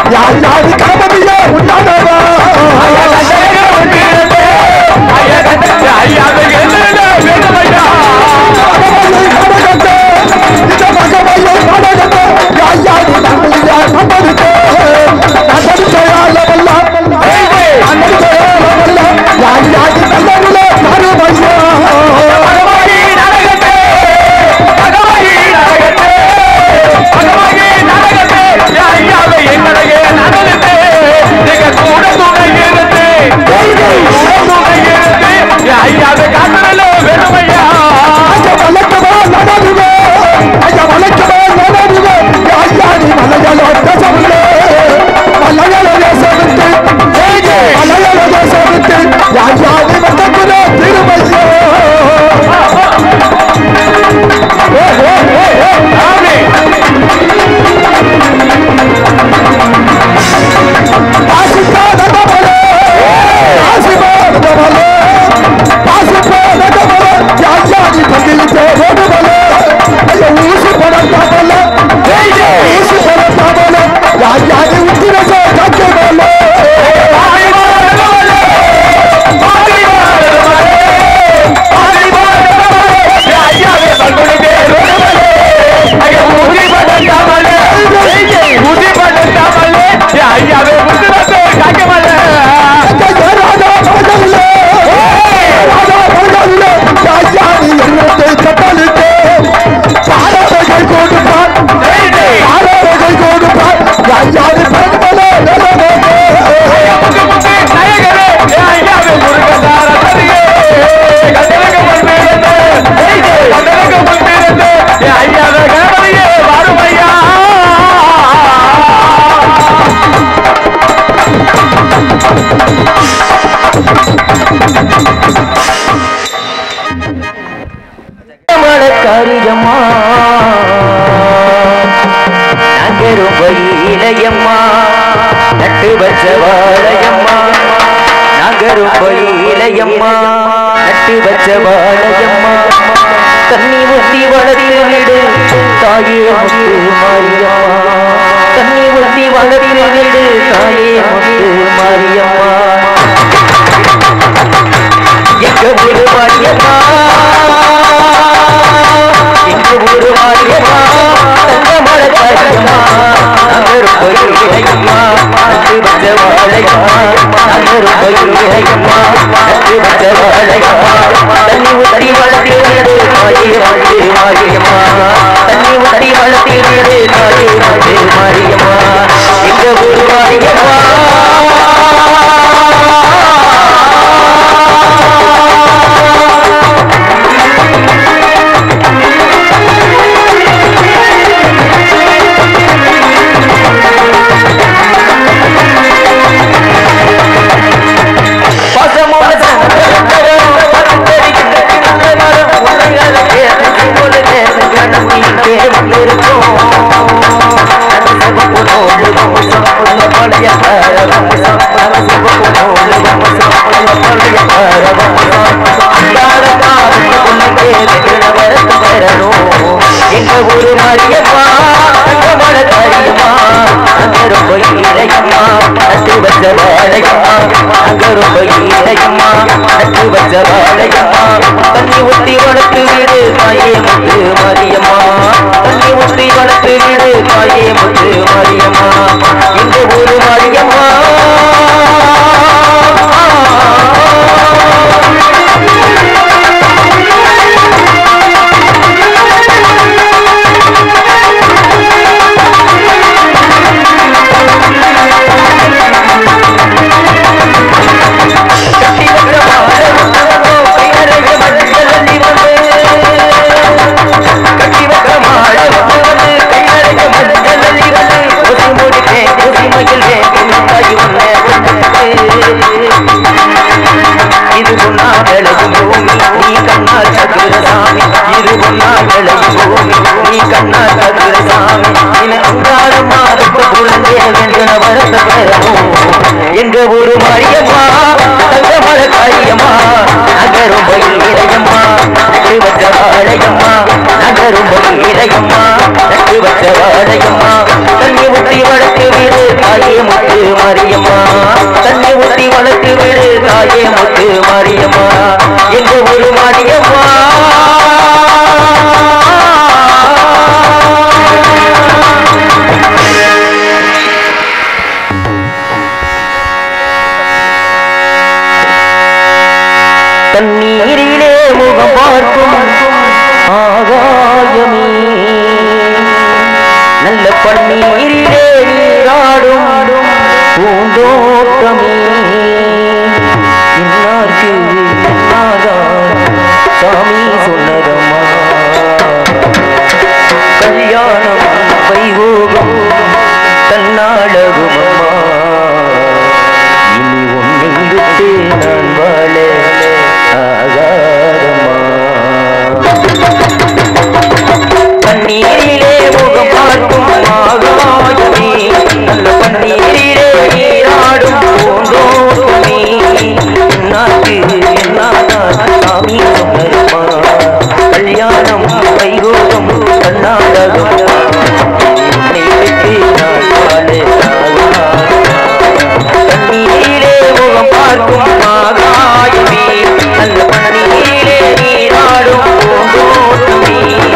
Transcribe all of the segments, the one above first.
யார் யாரு கணபதியே உண்டானவா ஐயாவை காத்தல வேணுமையா ஐயாவே முத்து காக்க மாட்டேன் முத்து முத்து நாயகரே ஐயாவே முருகதார சரியே கந்தரக முன்பிருந்தே கந்தரக முன்பிருந்தே ஐயாவே கணபதியே வாருமையா மலக்காரியம்மா நகரும் இளையம்மா நட்டு வச்ச வாழையம்மா நகரும் இளையம்மா நட்டு வச்ச வாழையம்மா தண்ணி ஊத்தி வளர்த்து விடு தாயே முத்து மாரியம்மா தண்ணி ஊத்தி வளர்த்து விடு தாயே முத்து மாரியம்மா எங்க ஊரு மாரியம்மா எங்க ஊரு மாரியம்மா தங்க மழை காரியம்மா நகரும் கோயில் இளையம்மா நட்டு வச்ச வாழையம்மா நகரும் கோயில் இளையம்மா நட்டு வச்ச வாழையம்மா தண்ணி ஊத்தி வளர்த்து விடு தாயே வந்து மாரியம்மா தண்ணி ஊத்தி வளர்த்து விடு தாயே வந்து மாரியம்மா எங்க ஊரு மாரியம்மா பசமோட சந்தனம் பறந்தடிக்கின்ற கிணறு மரம் உலகள கேட்டு பொழுது கணத்தி தேவம் இருக்கும் அது சிவப்பு நூலு வம்சம் உள்ள பழைய பர வம்சம் அது சிவப்பு நூலு வம்சம் உள்ள பழைய பர வம்சம் அந்தார காலத்துக்குள்ள கேது கிழவரத்து வரணும் எங்க ஊரு மாரியம்மா மழ காரியம்மா அங்க ரொம்ப இளையம்மா நட்டு வச்ச வாழையம்மா அங்க ரொம்ப இளையம்மா நட்டு வச்ச வாழையம்மா தண்ணி ஊத்தி வளர்த்து விடு தாயே முத்து மாரியம்மா தண்ணி ஊத்தி வளர்த்து விடு தாயே முத்து மாரியம்மா இந்த ஊரு மாரியம்மா கட்டி வைக்கிற மாலை உத்தரவோ கையறைய மஞ்சள் அள்ளி வந்து கட்டி வைக்கிற மாலை உத்தரவு கையறைய மஞ்சள் அள்ளி வந்து கொசி முடிப்பேன் கொசி மயில் வேண்டின் தாய் உன்னை இது பொன்னால் விளையும் பூமி நீ கண்ணால் சதுர சாமி இது பொன்னால் விளையும் பூமி நீ கண்ணால் சதுர சாமி இன அங்காரம் மாறுத்த குழந்தை வென்றன வரத்த பெறவும் எங்க ஊரு மாரியம்மா தங்க மழை காரியம்மா நகரும் பயில் இளையம்மா நட்டு வச்ச வாழையம்மா நகரும் பயில் இளையம்மா நட்டு வச்ச வாழையம்மா தண்ணி ஊற்றி வளர்த்து வீடு தாயே மாரியம்மா தண்ணி ஊத்தி வளர்த்து விடு தாயே முத்து மாரியம்மா எங்க ஒரு மாரியம்மா தண்ணீரிலே முகம் பார்க்கும் ஆகாயமே நல்ல பன்னீரிலே நீராடும் பூந்தோட்டமே இன்னார்க்கு இன்னாதான் சாமி சொன்னதம்மா கல்யாணம் வைபோகம் தன்னாடகுமம்மா இனி உன்னை விட்டு நான் வாழ ஆகாதம்மா பன்னீரிலே முகம் பார்க்கும் ஆகாயமே நல்ல பன்னீரிலே நீராடும் பூந்தோட்டமே நாக்கு என்னாதான் சாமி சொன்னதுமா கல்யாணம் வைகோகம் கண்ணாடகம் உன்னை விட்டு நான் வாழ கண்ணீரிலே முகம் பார்க்கும் ஆகாயமே நல்ல பன்னீரிலே நீராடும் பூந்தோட்டமே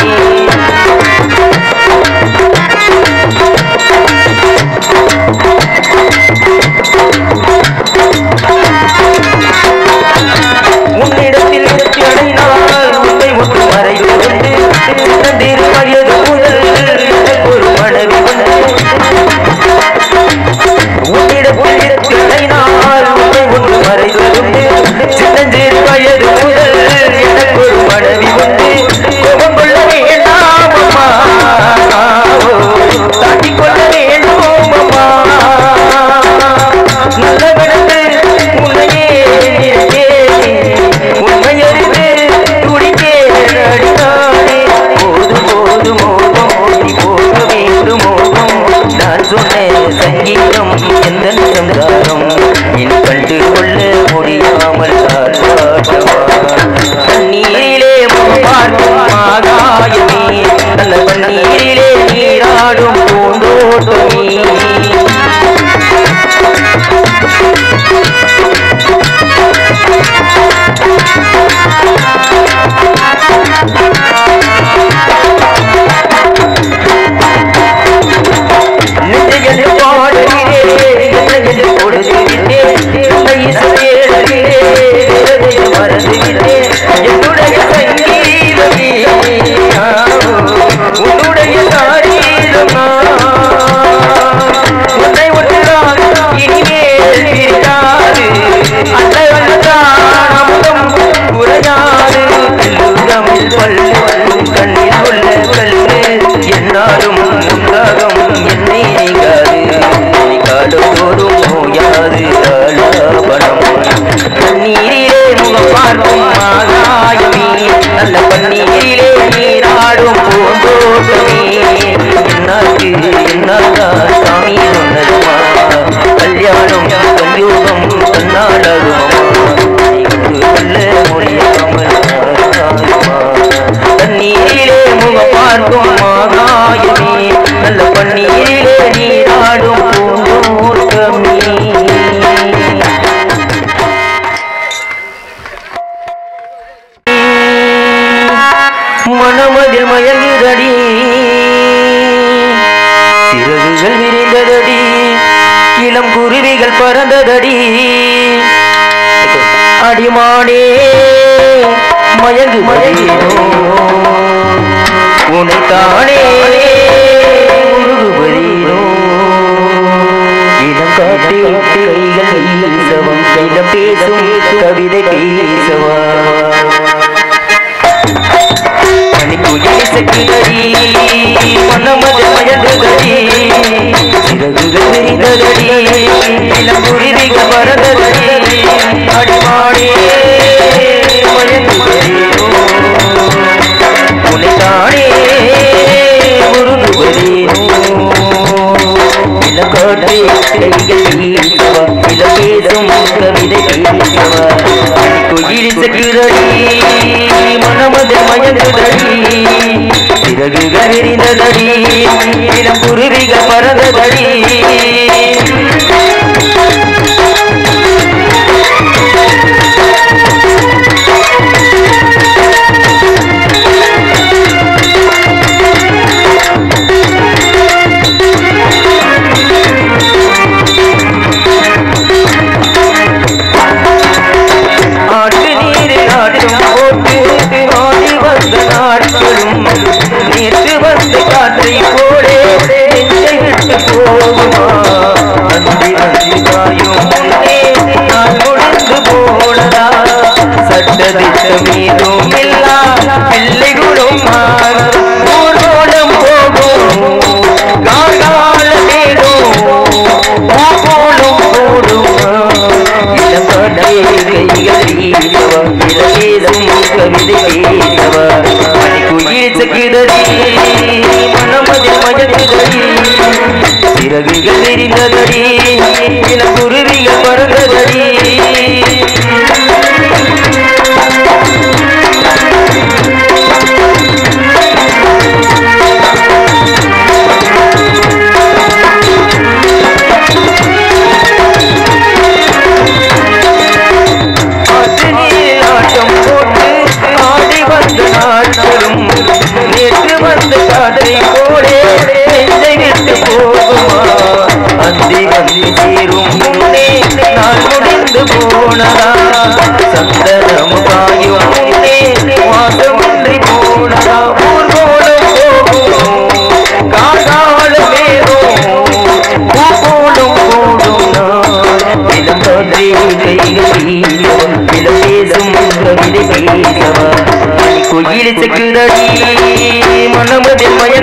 உன்னிடத்தில் இடத்தி அடைந்தால் உன்னை ஒன்று மறைந்து சிறந்திரு வயது முதல் எனக்கு ஒரு மனைவி வந்து உன்னிடத்தில் இடத்தி அடைந்தால் உன்னை ஒன்று மறைந்து சிறந்திரு வயது முதல் எனக்கு ஒரு மனைவி வந்து கோபம் கொள்ள வேண்டாம் அம்மா தாட்டிக் கொள்ள வேண்டும் அம்மா நல்ல கடந்து உன்னையே நினைத்தேன். உண்மையறிந்து துடித்தேன் அடித்தானே. போது போது மோகம் ஓடி போக வேண்டும் மோகம். நான் சொன்ன சங்கீதம் எந்த சங்காரம் என் கண்டு கொள்ள முடியாமல் ஆட்பாட்டமா. கண்ணீரிலே முகம் பார்க்கும் ஆகாயமே நல்ல பன்னீரிலே நீராடும் பூந்தோட்டமே நெஞ்சையது பாடுகிறே, நெஞ்சையது கொடுத்துவிட்டே, உன்னை இசையேடுகிறே, விரதையை மறந்துவிட்டே, என்னுடைய சங்கீதமே, உன்னுடைய சாரீரமா, உன்னை ஒன்றுதான் இனிமேல் பிரியாது, அல்ல அல்லதான் அமுதம் உரையாது, தமிழ் பல்லு கண்ணில் உள்ள கல்லு என்னாலும் உண்டாகும் என்னை நீங்காது காலத்தோறும் நோயாது ஆலாபனம் பன்னீரிலே முகம் பார்க்கும் ஆகாயமே நல்ல பன்னீரிலே நீராடும் பூந்தோட்டமே என்னாக்கு என்னாதான் சாமி சொன்னதுமா கல்யாணம் கல்யோகம் கண்ணாடகுமா சொல்ல முடியாமல் ஆகாயமா தண்ணீரிலே முகம் பார்க்கும் ஆகாயமே நல்ல பன்னீரிலே நீராடும் பூந்தோட்டமே மனமதில் மயங்குதடி சிறகுகள் விரிந்ததடி இளம் குருவிகள் பறந்ததடி அடிமானே மயங்கு மயங்கினோ உனைத்தானே உருகுவதீனோ இளம் காட்டி கைகள் வீசவம் கைலம் பேசும் கவிதை பேசவா மணிக்குயில் சக்கிதடி மனமது மயங்குதடி சிறகுகள் விரிந்ததடி இளம் குருவிகள் பறந்ததடி அடிமானே மயங்குவதீனோ உனைத்தானே உருகுவதேனோ இளங்காட்டே கைகள் வீசவா இளபேசும் கவிதை பேசவா குயில் சக்குதடி மனமது மயங்குதடி சிறகுகள் விரிந்ததடி இளம் குருவிகள் பறந்ததடி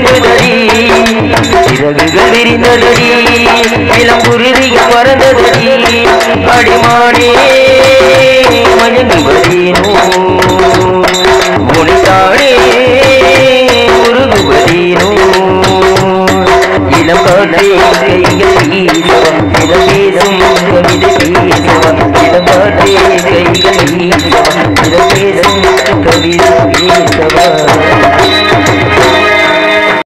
மங்குதடி சிறகுகள் விரிந்ததடி இளம் குருதியும் மறந்ததடி